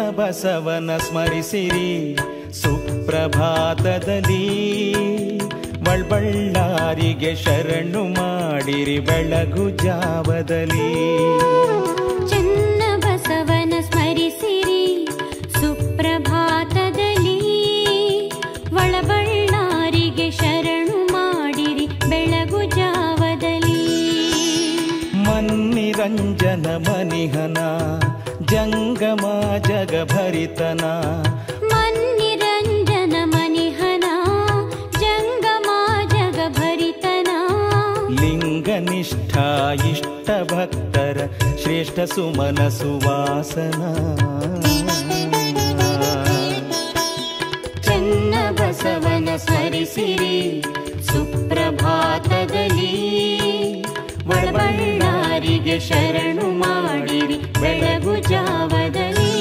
ಬಸವನ ಸ್ಮರಿಸಿರಿ ಸುಪ್ರಭಾತದಲ್ಲಿ ಬಳ್ಬಳ್ಳಾರಿಗೆ ಶರಣು ಮಾಡಿರಿ ಬೆಳಗು ಜಾವದಲ್ಲಿ ಚೆನ್ನ ಬಸವನ ಸ್ಮರಿಸಿರಿ ಸುಪ್ರಭಾತದಲ್ಲಿ ಒಳಬಳ್ಳಾರಿಗೆ ಶರಣು ಮಾಡಿರಿ ಬೆಳಗು ಜಾವದಲ್ಲಿ ಮನ್ನಿರಂಜನ ಮನಿಹನ ಜಂಗಮ ಜಗಭರಿತನ ಮನ್ನಿರಂಜನ ಮನಿಹನ ಜಂಗಮ ಜಗಭರಿತನ ಲಿಂಗನಿಷ್ಠ ಇಷ್ಟ ಭಕ್ತರ ಶ್ರೇಷ್ಠ ಸುಮನ ಸುವಾಸನ ಚೆನ್ನ ಬಸವನ ಸ್ಮರಿಸಿರಿ ಸುಪ್ರಭಾತದಲ್ಲಿ ಒಳಬಳ್ಳಾರಿಗೆ ಶರಣು ಮಾಡಿರಿ ಬೆಳಗು ಜಾವದಲ್ಲಿ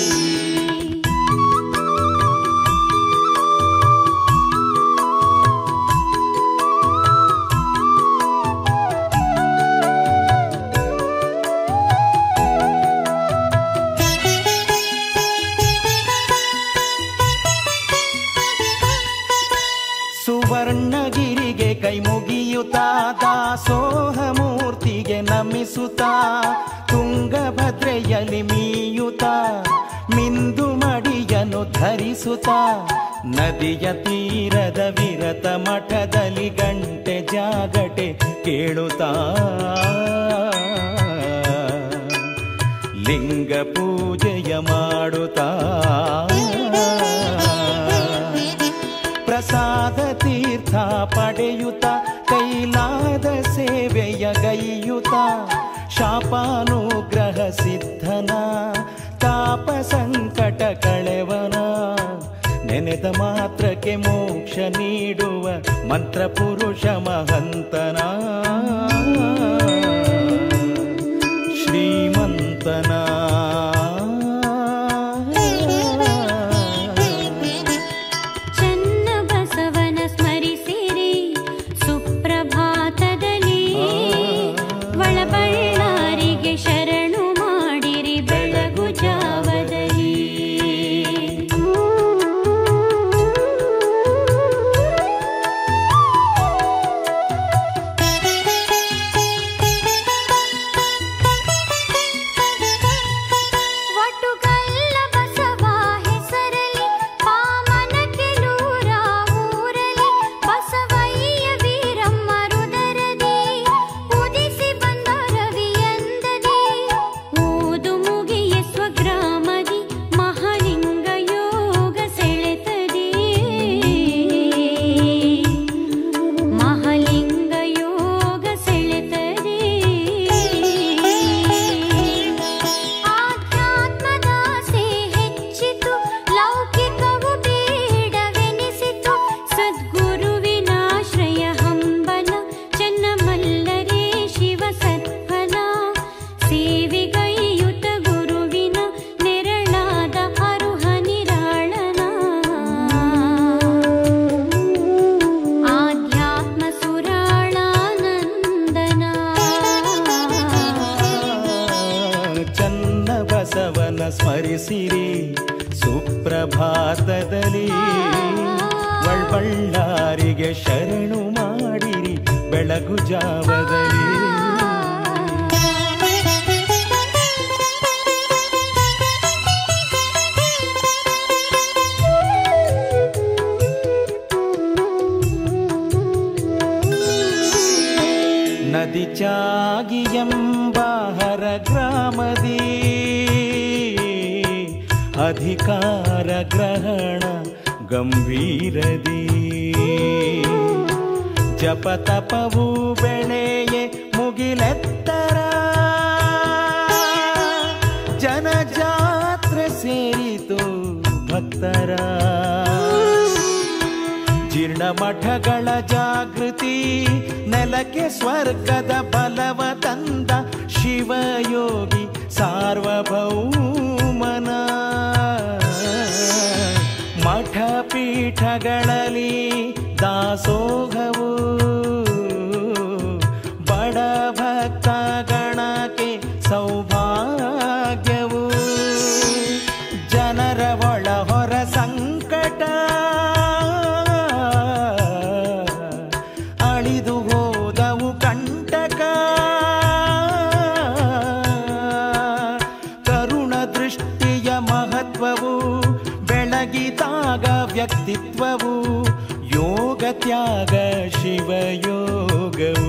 ಸುವರ್ಣಗಿರಿಗೆ ಕೈ ಮುಗಿಯುತ್ತಾ ದಾಸೋಹ ಮೂರ್ತಿಗೆ ನಮಿಸುತ್ತಾ ತುಂಗಭದ್ರೆಯಲ್ಲಿ ಮೀಯುತ್ತಾ ಮಿಂದು ಮಡಿಯನು ಧರಿಸುತ್ತಾ ನದಿಯ ತೀರದ ವಿರತ ಮಠದಲ್ಲಿ ಗಂಟೆ ಜಾಗಟೆ ಕೇಳುತ್ತಾ ಲಿಂಗ ಪೂಜೆಯ ಮಾಡುತ್ತಾ ಪ್ರಸಾದ ತೀರ್ಥ ಪಡೆಯುತ್ತ ಕೈಲಾದ ಸೇವೆಯ ಗೈಯುತ ಶಾಪಾನುಗ್ರಹ ಸಿದ್ಧನ ತಾಪ ಸಂಕಟ ಕಳೆವನ ನೆನೆದ ಮಾತ್ರಕ್ಕೆ ಮೋಕ್ಷ ನೀಡುವ ಮಂತ್ರ ಪುರುಷ ಮಹಂತನ ಶ್ರೀಮಂತನ ಚೆನ್ನ ಬಸವನ ಸ್ಮರಿಸಿರಿ ಸುಪ್ರಭಾತದಲ್ಲಿ ಒಳಬಳ್ಳಾರಿಗೆ ಶರಣು ಮಾಡಿರಿ ಬೆಳಗು ಜಾವದಲ್ಲಿ ಒಟ್ಟುಗಲ್ಲ ಬಸವ ಹೆಸರಲಿ ಪಾಮನ ಕೆಲೂರ ಊರಲಿ ಬಸವಯ್ಯ ವೀರಮ್ಮ ರುದರದಿ ಉದಿಸಿ ಬಂದ ರವಿಯಂದದಿ ಓದು ಮುಗಿಯ ಸ್ವಗ್ರಾಮದಿ ಮಹಾಲಿಂಗ ಯೋಗ ಸೆಳೆತದಿ ಮಹಾಲಿಂಗ ಯೋಗ ಸೆಳೆತದಿ ಆಧ್ಯಾತ್ಮದಾಸೆ ಹೆಚ್ಚಿತು ಲೌಕಿಕವು ಬೇಡವೆನಿಸಿತು ಸದ್ಗುರುವಿನಾಶ್ರಯ ಹಂಬಲ ಚೆನ್ನಮಲ್ಲರೇ ಶಿವ ಸತ್ಫಲ ಸೇವೆಗೈಯುತ ಗುರುವಿನ ನೆರಳಾದ ಅರುಹ ನಿರಾಳನ ಆಧ್ಯಾತ್ಮ ಸುರಾಳಾನಂದನ ಚನ್ನ ಬಸವನ ಸ್ಮರಿಸಿರಿ ಸುಪ್ರಭಾತದಲ್ಲಿ ಬಳ್ಳಾರಿಗೆ ಶರಣು ಮಾಡಿರಿ ಬೆಳಗು ಜಾವದಲ್ಲಿ ನದಿ ಚಾಗಿ ಎಂಬಾಹರ ಗ್ರಾಮದಿ ಅಧಿಕಾರ ಗ್ರಹಣ ಗಂಭೀರದಿ ಜಪ ತಪವು ಬೆಳೆಯೆ ಮುಗಿಲೆತ್ತರ ಜನಜಾತ್ರೆ ಸೇರಿತು ಭಕ್ತರ ಜೀರ್ಣ ಮಠಗಳ ಜಾಗೃತಿ ನೆಲಕ್ಕೆ ಸ್ವರ್ಗದ ಬಲವ ತಂದ ಶಿವಯೋಗಿ ಸಾರ್ವಭೌಮನ ಮಠ ಪೀಠಗಳಲ್ಲಿ ದಾಸೋಹವು ಬಡ ಭಕ್ತ ಗಣಕ್ಕೆ ಸೌಭಾಗ್ಯವು ಜನ ತ್ಯಾಗ ಶಿವಯೋಗವು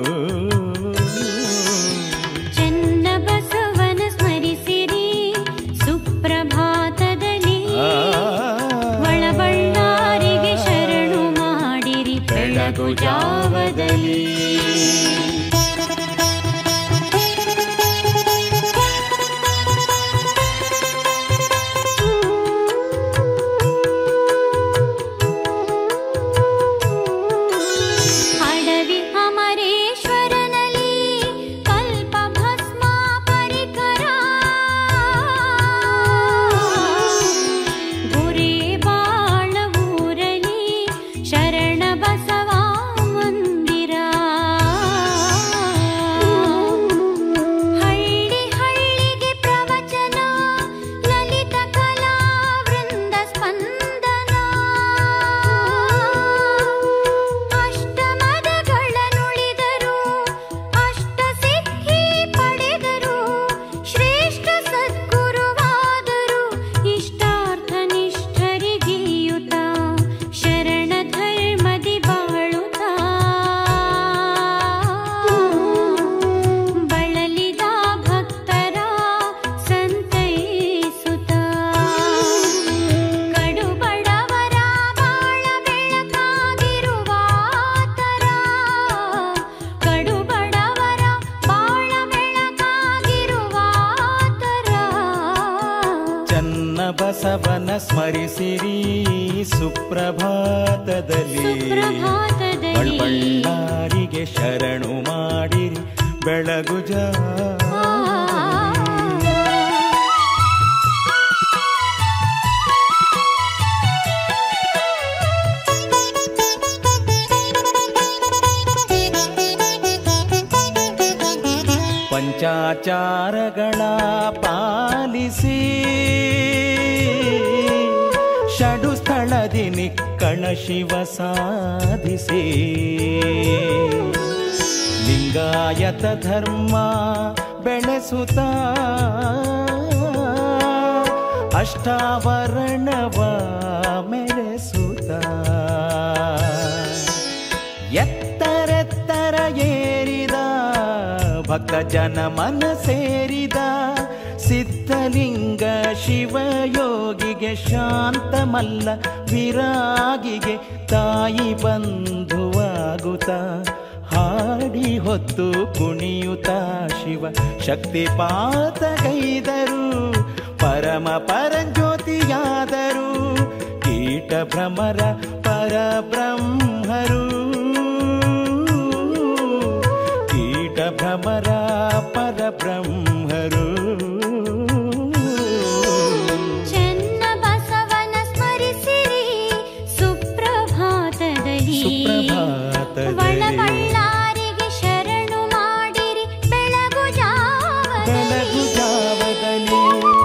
ಚೆನ್ನ ಬಸವನ ಸ್ಮರಿಸಿರಿ ಸುಪ್ರಭಾತದಲ್ಲಿ ಆ, ಒಳಬಳ್ಳಾರಿಗೆ ಶರಣು ಮಾಡಿರಿ ಬೆಳಗು ಜಾವದಲ್ಲಿ ಅಡವಿ ಅಮರೇಶ್ವರನಲ್ಲಿ ಕಲ್ಪ ಭಸ್ಮ ಪರಿಕರ ಗುರೇ ಬಾಳ ಊರಲಿ ಶರಣ ಬಸವ ಮಂದಿರ ಹಳ್ಳಿ ಹಳ್ಳಿಗೆ ಪ್ರವಚನ ಲಲಿತ ಕಲಾ ವೃಂದ ಸ್ಪಂದನ ಅಷ್ಟಮದಗಳನ್ನುಳಿದರು ಅಷ್ಟ ಸಿದ್ಧಿ ಪಡೆದರು ಶ್ರೇಷ್ಠ ಸದ್ಗುರುವಾದರು ಇಷ್ಟಾರ್ಥ ನಿಷ್ಠರಿಗೀಯುತ ಶರಣ ಧರ್ಮದಿ ಬಾಳುತ್ತ ಬಳಲಿದ ಭಕ್ತರ ಸಂತೈಸುತ್ತ ಕಡು ಬಡವರ ಬಾಳ ಬೆಳಕಾಗಿರುವ ತರ ಕಡು ಬಡವರ ಬಾಳ ಬೆಳಕಾಗಿರುವ ತರ ಚನ್ನ ಬಸವನ ಸ್ಮರಿಸಿರಿ ಸುಪ್ರಭಾತದಲ್ಲಿ ಸುಪ್ರಭಾತದಲ್ಲಿ ಬಳ್ಳಾರಿಗೆ ಶರಣು ಮಾಡಿರಿ ಬೆಳಗು ಪಂಚಾಚಾರಗಳ ಪಾಲಿಸಿ ಷಡು ಸ್ಥಳದಿ ನಿಕ್ಕಣ ಶಿವ ಸಾಧಿಸಿ ಲಿಂಗಾಯತ ಧರ್ಮ ಬೆಳೆಸುತ್ತ ಅಷ್ಟಾವರಣವ ಮೆರೆಸುತ್ತ ಎತ್ತರೆತ್ತರ ಏರಿದ ಭಕ್ತ ಜನ ಮನ ಸೇರಿದ ಸಿದ್ಧಲಿಂಗ ಶಿವಯೋಗಿಗೆ ಶಾಂತಮಲ್ಲ ವಿರಾಗಿಗೆ ತಾಯಿ ಬಂಧುವಾಗುತ್ತ ಹಾಡಿ ಹೊತ್ತು ಕುಣಿಯುತ್ತ ಶಿವ ಶಕ್ತಿಪಾತಗೈದರು ಪರಮ ಪರಂಜ್ಯೋತಿಯಾದರು ಕೀಟ ಭ್ರಮರ ಪರಬ್ರಹ್ಮರು ಕೀಟ ಭ್ರಮರ ಪರಬ್ರಹ್ಮರು ಚೆನ್ನ ಬಸವನ ಸ್ಮರಿಸಿರಿ ಸುಪ್ರಭಾತದಲ್ಲಿ ಸುಪ್ರಭಾತದಲ್ಲಿ. ಒಳಬಳ್ಳಾರಿಗೆ ಶರಣು ಮಾಡಿರಿ ಬೆಳಗು ಬೆಳಗು ಜಾವದಲ್ಲಿ ಜಾವದಲ್ಲಿ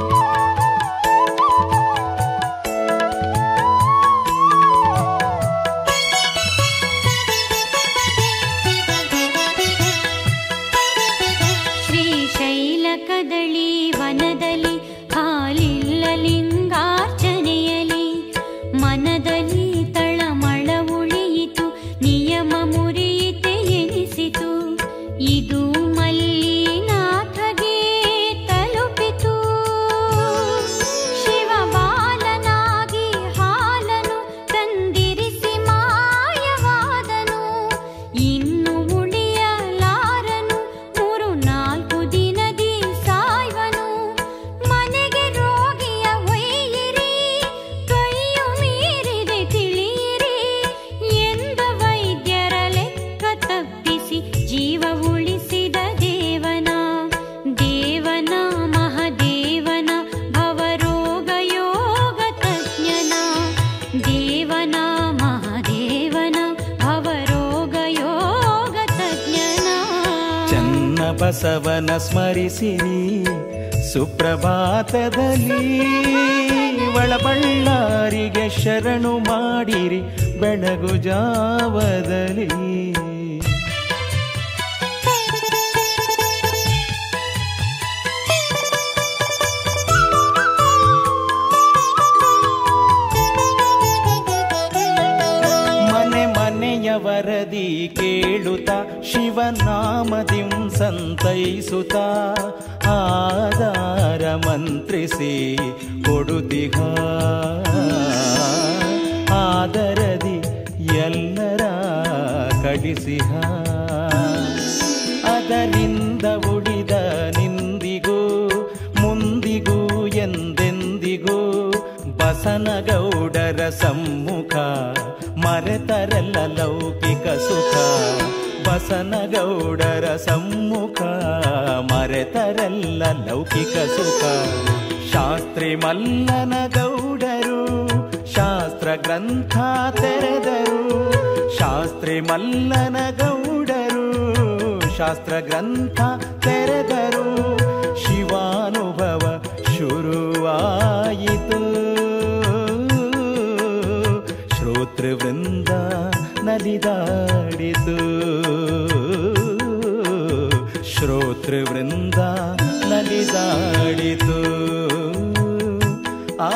ಶ್ರೀಶೈಲ ಕದಳಿ ವನದಲ್ಲಿ ಹಾಲಿಲ್ಲ ಲಿಂಗಾರ್ಚನೆಯಲಿ ಮನದಲ್ಲಿ ತಳಮಳ ಉಳಿಯಿತು ನಿಯಮ ಮುರಿಯಿತೆ ಎನಿಸಿತು ಇದು ಮಲ್ಲಿನಾಥಗೆ ತಲುಪಿತು ಶಿವ ಬಾಲನಾಗಿ ಹಾಲನು ತಂದಿರಿಸಿ ಮಾಯವಾದನು ಇನ್ನು ಉಳಿಯಲಾರನು ಮೂರು ನಾಲ್ಕು ದಿನದಿ ಸಾಯ್ವನು ಮನೆಗೆ ರೋಗಿಯ ಒಯ್ಯಿರಿ ಕೈಯು ಮೀರಿದೆ ತಿಳಿಯಿರಿ ಎಂದ ವೈದ್ಯರ ಲೆಕ್ಕ ತಪ್ಪಿಸಿ ಜೀವ ಉಳಿಸಿದ ದೇವನ ದೇವನ ಮಹದೇವನ ಭವರೋಗ ಯೋಗ ತಜ್ಞನ ದೇವನ ಮಹಾದೇವನ ಭವರೋಗ ಯೋಗ ತಜ್ಞನ ಚನ್ನ ಬಸವನ ಸ್ಮರಿಸಿರಿ ಸುಪ್ರಭಾತದಲ್ಲಿ ಒಳಬಳ್ಳಾರಿಗೆ ಶರಣು ಮಾಡಿರಿ ಬೆಳಗು ಜಾವದಲ್ಲಿ ಮನೆ ಮನೆ ವರದಿ ಕೇಳುತ್ತ ಶಿವನಾಮದಿಂ ಸಂತೈಸುತ್ತ ಆಧಾರ ಮಂತ್ರಿಸಿ ಕೊಡುದಿಹ ಆದರದಿ ಎಲ್ಲರ ಕಳಿಸಿಹ ಅದರಿಂದ ಉಳಿದ ನಿಂದಿಗೂ ಮುಂದಿಗೂ ಎಂದೆಂದಿಗೂ ಬಸನಗೌಡರ ಸಮ್ಮುಖ ಮರೆತರೆಲ್ಲ ಲೌಕಿಕ ಸುಖ ಬಸನಗೌಡರ ಸಮ್ಮುಖ ಮರೆತರೆಲ್ಲ ಲೌಕಿಕ ಸುಖ ಶಾಸ್ತ್ರಿ ಮಲ್ಲನ ಗೌಡರು ಶಾಸ್ತ್ರ ಗ್ರಂಥ ತೆರೆದರು ಶಾಸ್ತ್ರಿ ಮಲ್ಲನ ಗೌಡರು ಶಾಸ್ತ್ರ ಗ್ರಂಥ ತೆರೆದರು ಶಿವಾನುಭವ ಶುರುವಾಯಿತು ಶ್ರೋತೃವೃಂದ ನಲಿದಾಡಿತು ಶ್ರೋತೃವೃಂದ ನಲಿದಾಡಿತು ಆ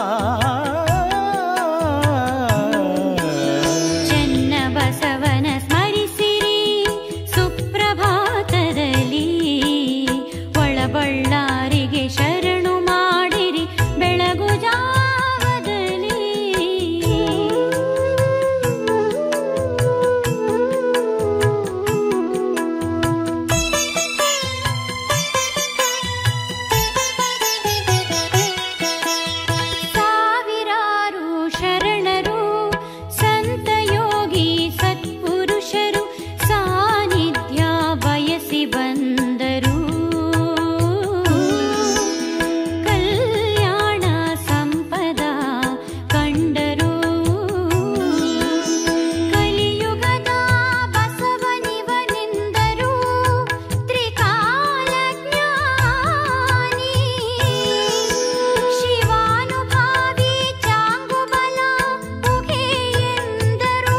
ಚೆನ್ನ ಬಸವನ ಸ್ಮರಿಸಿರಿ ಸುಪ್ರಭಾತದಲ್ಲಿ ಒಳಬಳ್ಳಾರಿಗೆ ಶರಣು ಮಾಡಿರಿ ಬೆಳಗು ಜಾವದಲ್ಲಿ ಸಾವಿರಾರು ಶರಣರು ಸಂತ ಯೋಗಿ ಸತ್ಪುರುಷರು ಸಾನ್ನಿಧ್ಯ ಬಯಸಿ ಬಂದರು ಕಲ್ಯಾಣ ಸಂಪದ ಕಂಡರು ಕಲಿಯುಗದ ಬಸವನಿವನೆಂದರು ತ್ರಿಕಾಲ ಜ್ಞಾನಿ ಶಿವಾನುಭಾವಿ ಚಾಂಗುಬಲ ಉಗೆ ಎಂದರು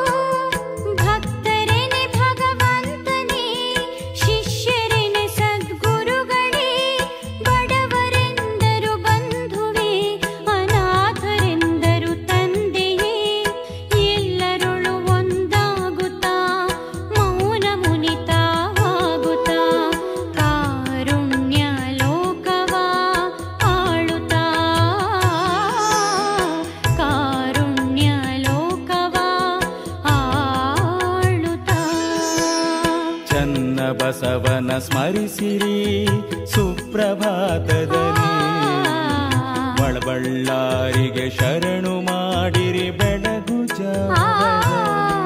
ಭಕ್ತರೆನೆ ಭಗವಂತನೇ ಶಿಷ್ಯರೆನೆ ಸದ್ಗುರುಗಳೇ ಬಡವರೆಂದರು ಬಂಧುವೇ ಅನಾಥರೆಂದರು ತಂದೆಯೇ ಎಲ್ಲರೊಳು ಒಂದಾಗುತ್ತಾ ಮೌನ ಮುನಿತಾವಾಗುತ್ತಾ ಕಾರುಣ್ಯ ಲೋಕವ ಆಳುತ್ತಾ ಕಾರುಣ್ಯ ಲೋಕವ ಆಳುತ್ತಾ ಚನ್ನ ಬಸವನ ಸ್ಮರಿಸಿರಿ ಸುಪ್ರಭಾತದಲ್ಲಿ ಒಳಬಳ್ಳಾರಿಗೆ ಶರಣು ಮಾಡಿರಿ ಬೆಳಗು ಜಾವದಲ್ಲಿ.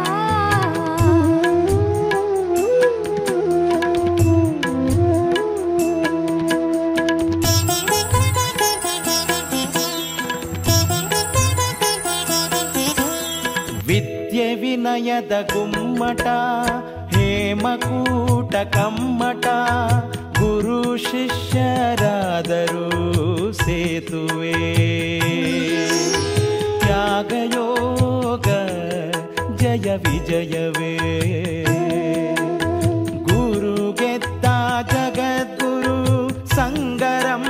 ವಿದ್ಯೆ ವಿನಯದ ಗುಮ್ಮಟ ಹೇಮಕೂಟ ಕಮ್ಮಟ ಗುರು ಶಿಷ್ಯರಾದರು ಸೇತುವೆ ತ್ಯಾಗಯೋಗ ಜಯ ವಿಜಯವೇ ಗುರು ಗೆದ್ದ ಜಗದ್ಗುರು ಸಂಗರಂ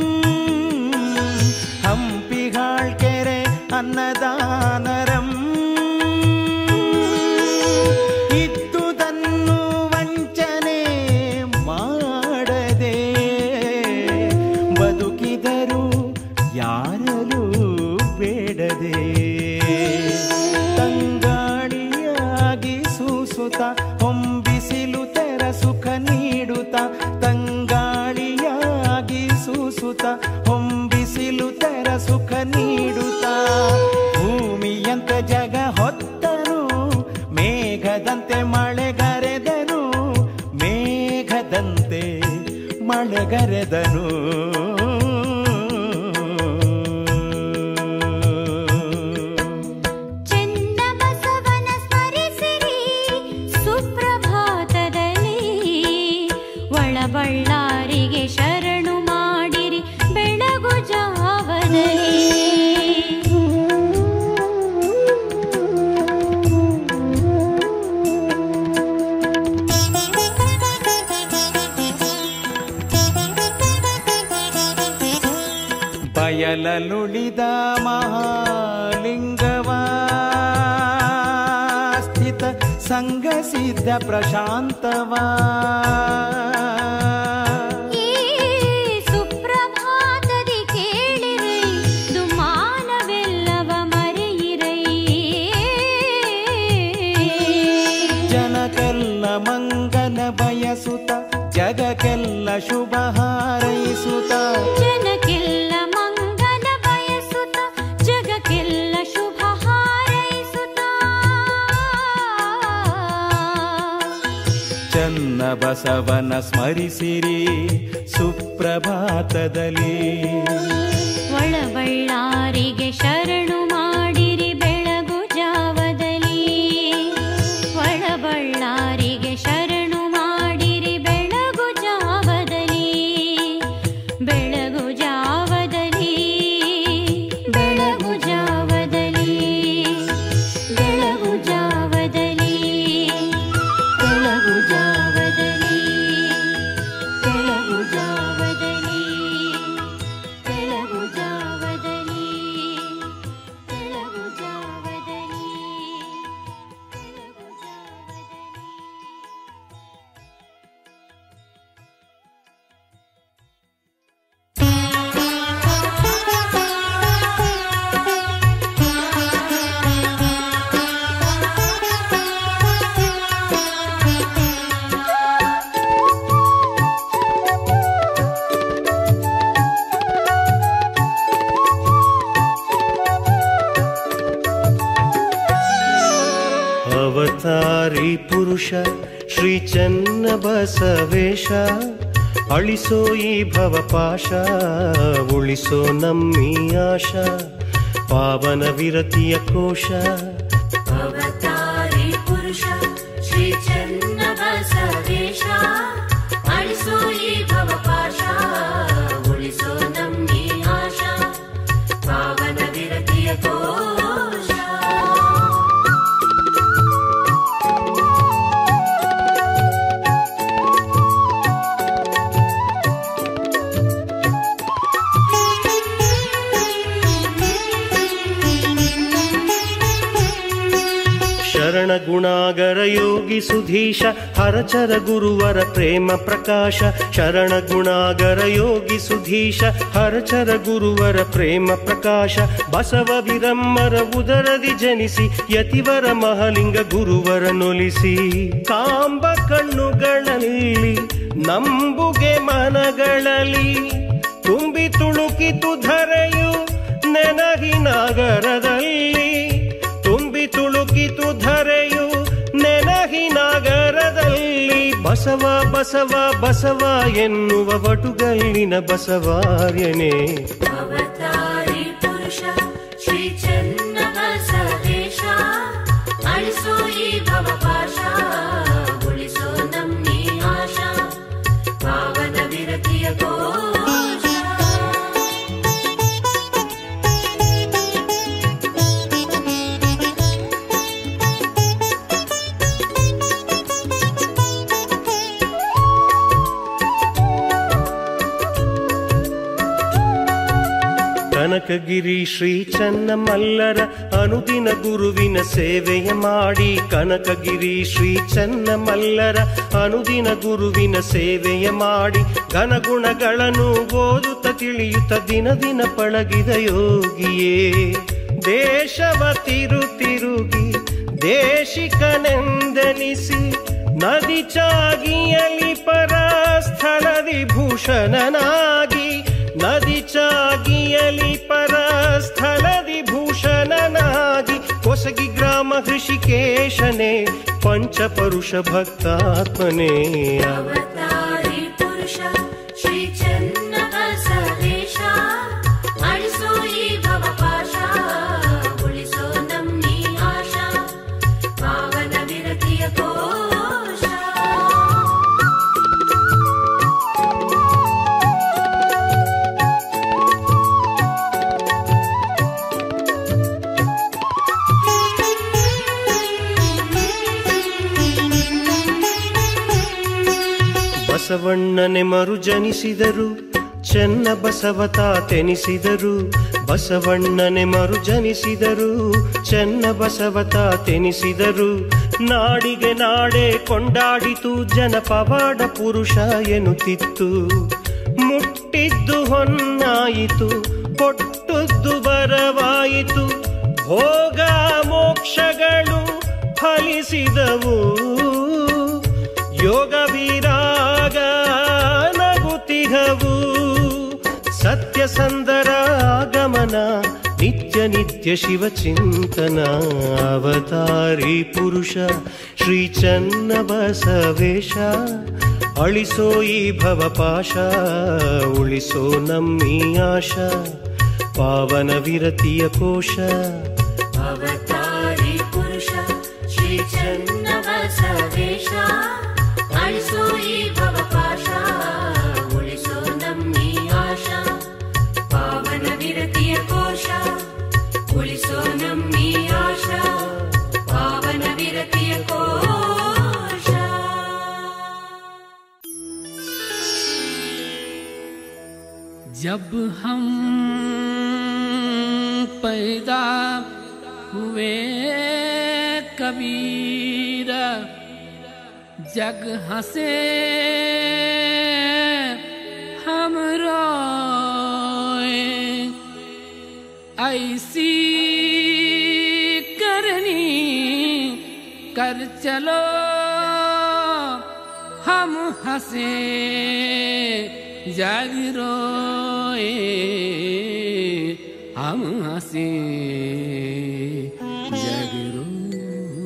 ಹಂಪಿಹಾಳ್ಕೆರೆ ಅನ್ನದಾನರಂ ಇದ್ದುದನ್ನು ವಂಚನೆ ಮಾಡದೆ ಬದುಕಿದರು ಯಾರಲು ಬೇಡದೆ ತಂಗಾಳಿಯಾಗಿ ಸೂಸುತ್ತ ಹೊಂಬಿಸಿಲು ತೆರ ಸುಖ ನೀಡುತ್ತ ತಂಗಾಳಿಯಾಗಿ ಸೂಸುತ್ತ ಹೊಂಬಿಸಿಲು ತೆರ ಸುಖ ನೀಡುತ್ತ ಭೂಮಿಯಂತ ಜಗ ಹೊತ್ತನು ಮೇಘದಂತೆ ಮಳೆಗರೆದನು ಮೇಘದಂತೆ ಮಳೆಗರೆದನು ಚೆನ್ನ ಬಸವನ ಸ್ಮರಿಸಿರಿ ಸುಪ್ರಭಾತದಲ್ಲಿ ಒಳಬಳ್ಳಾರಿಗೆ ಶರಣು ಮಾಡಿರಿ ಬೆಳಗು ಜಾವದಲ್ಲಿ ಬಯಲನುಳಿದ ಮಹಾಲಿಂಗವ ಸ್ಥಿತ ಸಂಗಸಿದ್ದ ಪ್ರಶಾಂತವಾ ಈ ಸುಪ್ರಭಾತದಿ ಕೇಳಿರೈ ದುಮಾನವೆಲ್ಲವ ಮರೆಯಿರೈ ಜನಕ್ಕೆಲ್ಲ ಮಂಗಲ ಬಯಸುತ್ತ ಜಗಕ್ಕೆಲ್ಲ ಶುಭ ಹಾರೈಸುತ್ತ ಜನಕ್ಕೆಲ್ಲ ಮಂಗಲ ಬಯಸುತ್ತ ಜಗಕ್ಕೆಲ್ಲ ಶುಭ ಹಾರೈಸುತ್ತ ಚನ್ನ ಬಸವನ ಸ್ಮರಿಸಿರಿ ಸುಪ್ರಭಾತದಲ್ಲಿ ಒಳಬಳ್ಳಾರಿಗೆ ಶರಣು ಮಾಡಿರಿ ಬೆಳಗು ಜಾವದಲ್ಲಿ ಒಳಬಳ್ಳಾರಿಗೆ ಶರಣು ಮಾಡಿರಿ ಬೆಳಗು ಜಾವದಲ್ಲಿ ಬೆಳಗು ಜಾವದಲ್ಲಿ ಬೆಳಗು ಜಾವದಲ್ಲಿ ಬೆಳಗು ಜಾವದಲ್ಲಿ ಬೆಳಗು ಜಾವದಲ್ಲಿ ಬೆಳಗು ಜಾವದಲ್ಲಿ ಬೆಳಗು ಜಾವದಲ್ಲಿ ಬೆಳಗು ಜಾವದಲ್ಲಿ ಬೆಳಗು ಜಾವದಲ್ಲಿ ಅವತಾರಿ ಪುರುಷ ಶ್ರೀ ಚನ್ನ ಬಸವೇಶ ಅಳಿಸೋ ಈ ಭವಪಾಶ ಉಳಿಸೋ ನಮ್ಮಿ ಆಶಾ ಪಾವನ ವಿರತಿಯ ಕೋಶ ಅವತಾರಿ ಪುರುಷ ಶ್ರೀ ಚನ್ನ ಬಸವೇಶ ಅಳಿಸೋ ಈ ಭವಪಾಶ ಉಳಿಸೋ ನಮ್ಮಿ ಆಶಾ ಪಾವನ ವಿರತಿಯ ಕೋಶ ಶರಣ ಗುಣಾಗರ ಯೋಗಿ ಸುಧೀಶ ಹರಚರ ಗುರುವರ ಪ್ರೇಮ ಪ್ರಕಾಶ ಶರಣ ಗುಣಾಗರ ಯೋಗಿ ಸುಧೀಶ ಹರಚರ ಗುರುವರ ಪ್ರೇಮ ಪ್ರಕಾಶ ಬಸವ ವಿರಮ್ಮರ ಉದರದಿ ಜನಿಸಿ ಯತಿವರ ಮಹಲಿಂಗ ಗುರುವರ ನೊಲಿಸಿ ಕಾಂಬ ಕಣ್ಣುಗಳಲ್ಲಿ ನಂಬುಗೆ ಮನಗಳಲ್ಲಿ ತುಂಬಿ ತುಳುಕಿತು ಧರೆಯು ನೆನಹಿ ನಾಗರದಲ್ಲಿ ತುಂಬಿ ತುಳುಕಿತು ಧರೆಯು ನೆನಹಿ ನಾಗರದಲ್ಲಿ ಬಸವ ಬಸವ ಬಸವ ಎನ್ನುವ ಬಟುಗಲ್ಲಿನ ಬಸವಾರ್ಯನೇ ಅವತಾರಿ ಪುರುಷ ಶ್ರೀ ಚನ್ನ ಬಸವೇಶ ಅಳಿಸೋ ಈ ಭವಪಾಶ ಉಳಿಸೋ ನಮ್ಮಿ ಆಶಾ ಪಾವನ ವಿರತಿಯ ಕೋಶ ಕನಕಗಿರಿ ಶ್ರೀ ಚನ್ನಮಲ್ಲರ ಅನುದಿನ ಗುರುವಿನ ಸೇವೆಯ ಮಾಡಿ ಕನಕಗಿರಿ ಶ್ರೀ ಚನ್ನಮಲ್ಲರ ಅನುದಿನ ಗುರುವಿನ ಸೇವೆಯ ಮಾಡಿ ಘನಗುಣಗಳನ್ನು ಓದುತ್ತ ತಿಳಿಯುತ್ತ ದಿನ ದಿನ ಪಳಗಿದ ಯೋಗಿಯೇ ದೇಶವ ತಿರು ತಿರುಗಿ ದೇಶಿಕನೆಂದೆನಿಸಿ ನದಿ ಚಾಗಿಯಲಿ ಪರ ಸ್ಥಳದಿ ಭೂಷಣನಾಗಿ ನದಿ ಚಾಗಿಯಲಿ ಪರ ಸ್ಥಳದಿ ಭೂಷಣನಾಗಿ ಕೊಸಗಿ ಗ್ರಾಮ ಹೃಷಿಕೇಶನೇ ಪಂಚಪರುಷ ಭಕ್ತಾತ್ಮನೇ ಅವತಾರಿ ಪುರುಷ ಶ್ರೀ ಚನ್ನ ಬಸವೇಶ ಅಳಿಸೋ ಈ ಭವಪಾಶ ಉಳಿಸೋ ನಮ್ಮಿ ಆಶಾ ಪಾವನ ವಿರತಿಯ ಕೋಶ ಬಸವಣ್ಣನೆ ಮರು ಜನಿಸಿದರು ಚೆನ್ನ ಬಸವತ ತೆನಿಸಿದರು ಬಸವಣ್ಣನೆ ಮರು ಜನಿಸಿದರು ಚೆನ್ನ ಬಸವತ ತೆನಿಸಿದರು ನಾಡಿಗೆ ನಾಡೆ ಕೊಂಡಾಡಿತು ಜನಪವಾಡ ಪುರುಷ ಎನ್ನುತ್ತಿತ್ತು ಮುಟ್ಟಿದ್ದು ಹೊನ್ನಾಯಿತು ಕೊಟ್ಟದ್ದು ಬರವಾಯಿತು ಭೋಗ ಮೋಕ್ಷಗಳು ಫಲಿಸಿದವು ಯೋಗ ವಿರಾಗ ನಗುತಿಹವು ಸತ್ಯಸಂದರ ಆಗಮನ ನಿತ್ಯ ನಿತ್ಯ ಶಿವಚಿಂತನ ಅವತಾರಿ ಪುರುಷ ಶ್ರೀ ಚನ್ನ ಬಸವೇಶ ಅಳಿಸೋ ಈ ಭವಪಾಶ ಉಳಿಸೋ ನಮ್ಮಿ ಆಶಾ ಪಾವನ ವಿರತಿಯ ಕೋಶ ಅವತಾರಿ ಪುರುಷ ಶ್ರೀ ಚನ್ನ ಬಸವೇಶ ಅಳಿಸೋ ಈ ಭವಪಾಶ ಉಳಿಸೋ ನಮ್ಮಿ ಆಶಾ ಪಾವನ ವಿರತಿಯ ಕೋಶ ಉಳಿಸೋ ನಮ್ಮಿ ಆಶಾ ಪಾವನ ವಿರತಿಯ ಕೋಶ जब हम पैदा हुए कबीर जग हंसे हम रोए ऐसी करनी कर चलो हम हंसे जग रोए हम हंसे जग रोए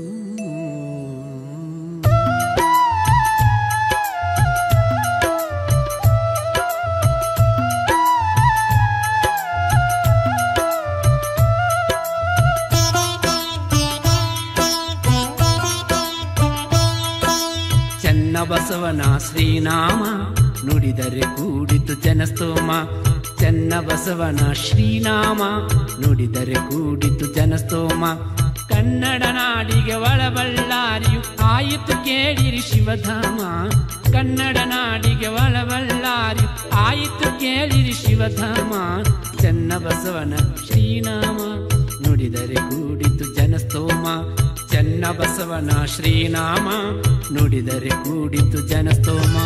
ಚೆನ್ನ ಬಸವನ ಶ್ರೀನಾಮ ನುಡಿದರೆ ಕೂಡಿತು ಜನಸ್ತೋಮ ಚೆನ್ನ ಬಸವನ ಶ್ರೀನಾಮ ನುಡಿದರೆ ಕೂಡಿತು ಜನಸ್ತೋಮ ಕನ್ನಡ ನಾಡಿಗೆ ಒಳಬಳ್ಳಾರಿಯು ಆಯಿತು ಕೇಳಿರಿ ಶಿವಧಾಮ ಕನ್ನಡ ನಾಡಿಗೆ ಒಳಬಳ್ಳಾರಿಯು ಆಯಿತು ಕೇಳಿರಿ ಶಿವಧಾಮ ಚೆನ್ನ ಬಸವನ ಶ್ರೀನಾಮ ನುಡಿದರೆ ಕೂಡಿತು ಜನಸ್ತೋಮ ಚೆನ್ನ ಬಸವನ ಶ್ರೀನಾಮ ನುಡಿದರೆ ಕೂಡಿತು ಜನಸ್ತೋಮ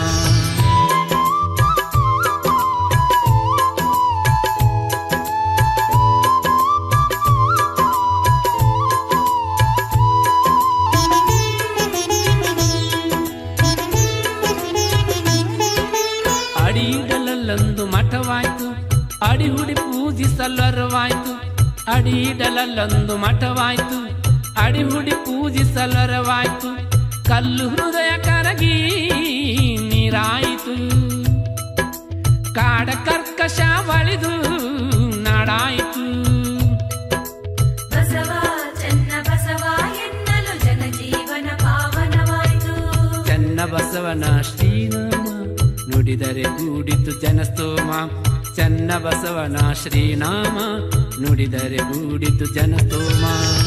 ಅಡಿಡಲಲ್ಲೊಂದು ಮಠವಾಯ್ತು ಅಡಿಹುಡಿ ಪೂಜಿಸಲರವಾಯ್ತು ಅಡಿಡಲಲ್ಲೊಂದು ಮಠವಾಯ್ತು ಅಡಿಹುಡಿ ಪೂಜಿಸಲರವಾಯ್ತು ಕಲ್ಲು ಹೃದಯ ಕರಗಿ ನೀರಾಯಿತು ಕಾಡ ಕರ್ಕಶ ಬಳಿದು ನಾಡಾಯಿತು ಬಸವ ಚೆನ್ನ ಬಸವ ಎನ್ನಲು ಜನಜೀವನ ಪಾವನವಾಯಿತು ಚೆನ್ನ ಬಸವನ ಶ್ರೀನಾಮ ನುಡಿದರೆ ಕೂಡಿತು ಜನಸ್ತೋಮ ಚೆನ್ನ ಬಸವನ ಶ್ರೀನಾಮ ನುಡಿದರೆ ಕೂಡಿತು ಜನಸ್ತೋಮ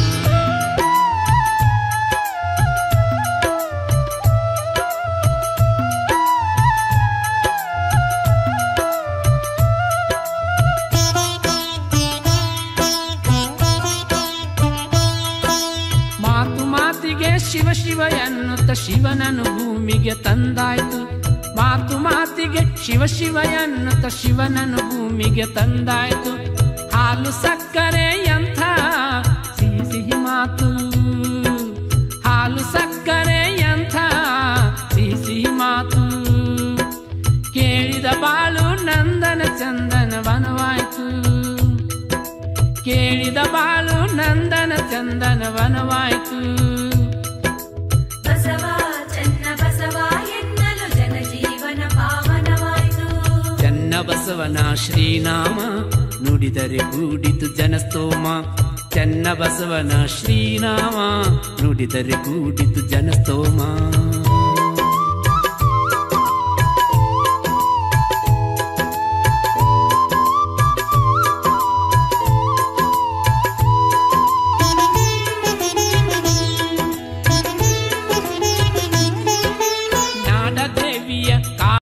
ಮಾತು ಮಾತಿಗೆ ಶಿವ ಶಿವ ಎನ್ನುತ್ತ ಶಿವನನ್ನು ಭೂಮಿಗೆ ತಂದಾಯ್ತು ಮಾತು ಮಾತಿಗೆ ಶಿವ ಶಿವ ಎನ್ನುತ್ತ ಶಿವನನ್ನು ಭೂಮಿಗೆ ತಂದಾಯ್ತು ಹಾಲು ಸಕ್ಕರೆ ಎಂಥ ಸಿಹಿ ಸಿಹಿ ಮಾತು ಹಾಲು ಸಕ್ಕರೆ ಎಂಥ ಸಿಹಿ ಸಿಹಿ ಮಾತು ಕೇಳಿದ ಬಾಳು ನಂದನ ಚಂದನ ವನವಾಯ್ತು ಕೇಳಿದ ಬಾಳು ನಂದನ ಚಂದನ ವನವಾಯ್ತು ಬಸವ ಚೆನ್ನ ಬಸವ ಎನ್ನಲು ಜನಜೀವನ ಪಾವನವಾಯಿತು ಚೆನ್ನ ಬಸವನ ಶ್ರೀನಾಮ ನುಡಿದರೆ ಕೂಡಿತು ಜನಸ್ತೋಮ ಚೆನ್ನ ಬಸವನ ಶ್ರೀನಾಮ ನುಡಿದರೆ ಕೂಡಿತು ಜನಸ್ತೋಮ